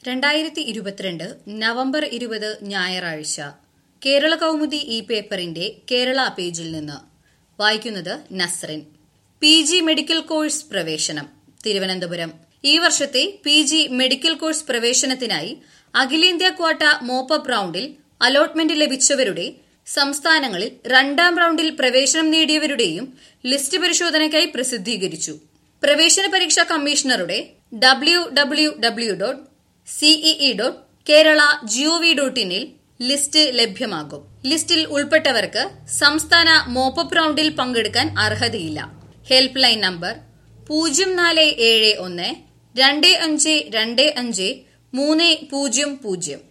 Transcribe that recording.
രണ്ടായിരത്തി ഇരുപത്തിരണ്ട് നവംബർ ഇരുപത് ഞായറാഴ്ച കേരള കൗമുദി ഈ പേപ്പറിന്റെ കേരള പേജിൽ നിന്ന് വായിക്കുന്നത് Nasrin P G medical course പ്രവേശനം തിരുവനന്തപുരം ഈ വർഷത്തെ പി ജി മെഡിക്കൽ കോഴ്സ് പ്രവേശനത്തിനായി അഖിലേന്ത്യാ ക്വാട്ട മോപ്പപ്പ് റൌണ്ടിൽ അലോട്ട്മെന്റ് ലഭിച്ചവരുടെ സംസ്ഥാനങ്ങളിൽ രണ്ടാം റൌണ്ടിൽ പ്രവേശനം നേടിയവരുടെയും ലിസ്റ്റ് പരിശോധനയ്ക്കായി പ്രസിദ്ധീകരിച്ചു പ്രവേശന പരീക്ഷാ കമ്മീഷണറുടെ W W W dot CEE dot Kerala GOV dot ഇനിൽ ലിസ്റ്റ് ലഭ്യമാകും ലിസ്റ്റിൽ ഉൾപ്പെട്ടവർക്ക് സംസ്ഥാന മോപ്പപ്പ് റൌണ്ടിൽ പങ്കെടുക്കാൻ അർഹതയില്ല ഹെൽപ്പ് ലൈൻ നമ്പർ പൂജ്യം നാല് ഏഴ് ഒന്ന് രണ്ട് അഞ്ച് രണ്ട് അഞ്ച് മൂന്ന് പൂജ്യം പൂജ്യം